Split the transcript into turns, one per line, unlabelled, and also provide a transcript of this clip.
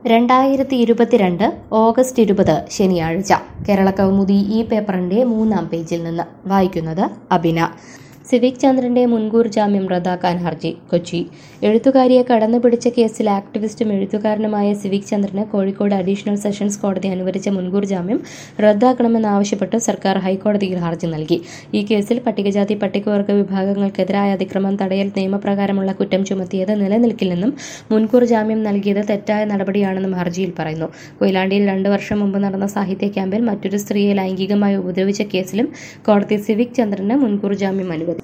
രണ്ടായിരത്തി ഇരുപത്തിരണ്ട് ഓഗസ്റ്റ് ഇരുപത് ശനിയാഴ്ച കേരള കൗമുദി ഈ പേപ്പറിന്റെ മൂന്നാം പേജിൽ നിന്ന് വായിക്കുന്നത് അബിന സിവിക് ചന്ദ്രന്റെ മുൻകൂർ ജാമ്യം റദ്ദാക്കാൻ ഹർജി കൊച്ചി എഴുത്തുകാരിയെ കടന്നുപിടിച്ച കേസിൽ ആക്ടിവിസ്റ്റും എഴുത്തുകാരനുമായ സിവിക് ചന്ദ്രന് കോഴിക്കോട് അഡീഷണൽ സെഷൻസ് കോടതി അനുവദിച്ച മുൻകൂർ ജാമ്യം റദ്ദാക്കണമെന്നാവശ്യപ്പെട്ട് സർക്കാർ ഹൈക്കോടതിയിൽ ഹർജി നൽകി ഈ കേസിൽ പട്ടികജാതി പട്ടികവർഗ വിഭാഗങ്ങൾക്കെതിരായ അതിക്രമം തടയൽ നിയമപ്രകാരമുള്ള കുറ്റം ചുമത്തിയത് നിലനിൽക്കില്ലെന്നും മുൻകൂർ ജാമ്യം നൽകിയത് തെറ്റായ നടപടിയാണെന്നും ഹർജിയിൽ പറയുന്നു കൊയിലാണ്ടിയിൽ രണ്ടു വർഷം മുമ്പ് നടന്ന സാഹിത്യ ക്യാമ്പിൽ മറ്റൊരു സ്ത്രീയെ ലൈംഗികമായി ഉപദ്രവിച്ച കേസിലും കോടതി സിവിക് ചന്ദ്രന് മുൻകൂർ ജാമ്യം അനുവദിച്ചു